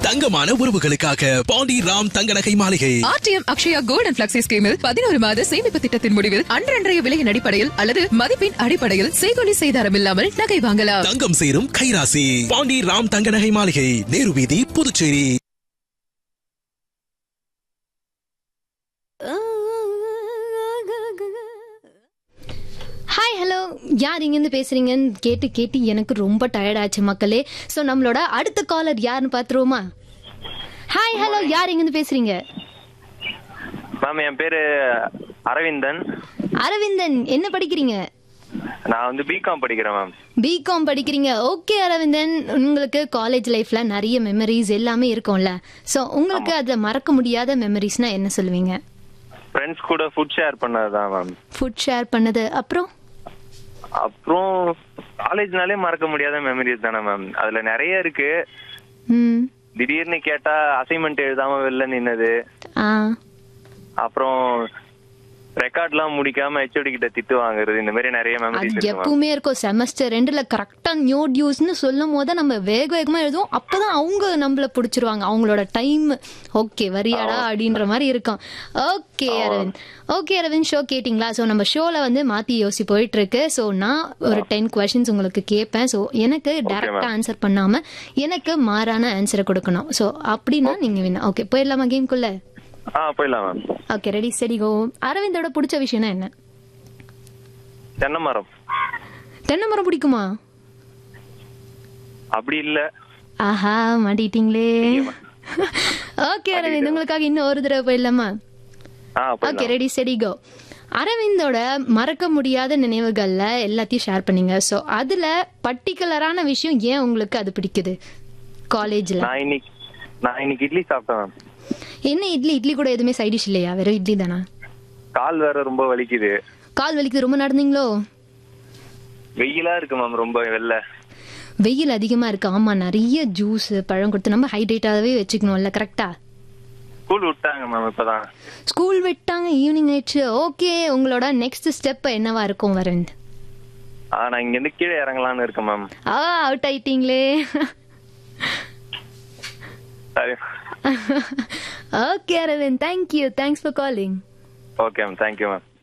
தங்கமான உறவுகளுக்காக பாண்டி ராம் தங்க நகை மாளிகை RTM Akshaya gold and flexi ஸ்கீமில் பதினோரு மாத சேமிப்பு திட்டத்தின் முடிவில் அன்றன்றைய விலையின் அடிப்படையில் அல்லது மதிப்பின் அடிப்படையில் செய்கொலி செய்தாரம் இல்லாமல் நகை வாங்கலாம் தங்கம் சேரும் கைராசி பாண்டி ராம் தங்க நகை மாளிகை நேரு வீதி புதுச்சேரி ஹாய் ஹலோ யார் இங்கேருந்து பேசுறீங்கன்னு கேட்டு கேட்டு எனக்கு ரொம்ப டயர்ட் ஆச்சு மக்களே ஸோ நம்மளோட அடுத்த காலர் யாருன்னு பார்த்துருவோமா ஹாய் ஹலோ யார் இங்கேருந்து பேசுறீங்க மேம் என் பேரு அரவிந்தன் அரவிந்தன் என்ன படிக்கிறீங்க நான் வந்து பிகாம் படிக்கிறேன் மேம் பிகாம் படிக்கிறீங்க ஓகே அரவிந்தன் உங்களுக்கு காலேஜ் லைஃப்ல நிறைய மெமரிஸ் எல்லாமே இருக்கும்ல ஸோ உங்களுக்கு அதில் மறக்க முடியாத மெமரிஸ்னா என்ன சொல்லுவீங்க ஃப்ரெண்ட்ஸ் கூட ஃபுட் ஷேர் பண்ணதுதான் மேம் ஃபுட் ஷேர் பண்ணது அப்புறம் அப்புறம் காலேஜ்னாலே மறக்க முடியாத மெமரிஸ் தானே மேம் அதுல நிறைய இருக்கு ம் திடீர்னு கேட்டா அசைன்மெண்ட் எழுதாம வெளில நின்னது ஆ அப்புறம் ரெக்கார்ட்லாம் முடிக்காம ஹெச்ஓடி கிட்ட திட்டு வாங்குறது இந்த மாதிரி நிறைய மெமரிஸ் அது இருக்கு மேம் எப்பவுமே இருக்கும் செமஸ்டர் ரெண்டுல கரெக்டா நியூ டியூஸ்னு சொல்லும் போது நம்ம வேக வேகமா எழுதுவோம் அப்பதான் அவங்க நம்மள புடிச்சிருவாங்க அவங்களோட டைம் ஓகே வரியாடா அப்படின்ற மாதிரி இருக்கும் okay Arvind okay Arvind show கேட்டிங்களா ஸோ நம்ம ஷோல வந்து மாத்தி யோசி போயிட்டு இருக்கு ஸோ நான் ஒரு டென் கொஸ்டின்ஸ் உங்களுக்கு கேட்பேன் ஸோ எனக்கு டேரக்டா ஆன்சர் பண்ணாம எனக்கு மாறான ஆன்சரை கொடுக்கணும் ஸோ அப்படின்னா நீங்க வேணும் ஓகே போயிடலாமா கேம்குள்ள ஆ போயிடலாம் மேம் ஓகே ரெடி சரி கோ அரவிந்தோட பிடிச்ச விஷயம்னா என்ன தென்னை மரம் தென்னை மரம் பிடிக்குமா அப்படி இல்ல ஆஹா மாட்டிட்டீங்களே ஓகே அரவிந்த் உங்களுக்காக இன்னும் ஒரு தடவை போயிடலாமா ஆ ஓகே போயிடலாம் ரெடி செடி கோ அரவிந்தோட மறக்க முடியாத நினைவுகள்ல எல்லாத்தையும் ஷேர் பண்ணீங்க ஸோ அதுல பர்டிகுலரான விஷயம் ஏன் உங்களுக்கு அது பிடிக்குது காலேஜ்ல நான் இன்னைக்கு நான் இன்னைக்கு இட்லி சாப்பிட்டேன் மேம் என்ன இட்லி இட்லி கூட எதுவுமே சைட் டிஷ் இல்லையா வெறும் இட்லி தானா கால் வேற ரொம்ப வலிக்குது கால் வலிக்குது ரொம்ப நடந்தீங்களோ வெயிலா இருக்கு மேம் ரொம்ப வெளில வெயில் அதிகமா இருக்கு ஆமா நிறைய ஜூஸ் பழம் கொடுத்து நம்ம ஹைட்ரேட்டாவே வச்சுக்கணும்ல கரெக்டா ஸ்கூல் விட்டாங்க மேம் இப்பதான் ஸ்கூல் விட்டாங்க ஈவினிங் ஆயிடுச்சு ஓகே உங்களோட நெக்ஸ்ட் ஸ்டெப் என்னவா இருக்கும் வரண்ட் ஆ நான் இங்க இருந்து கீழே இறங்கலாம்னு இருக்கேன் மேம் ஆ அவுட் ஆயிட்டீங்களே சரி okay Arvind thank you thanks for calling okay ma'am thank you ma'am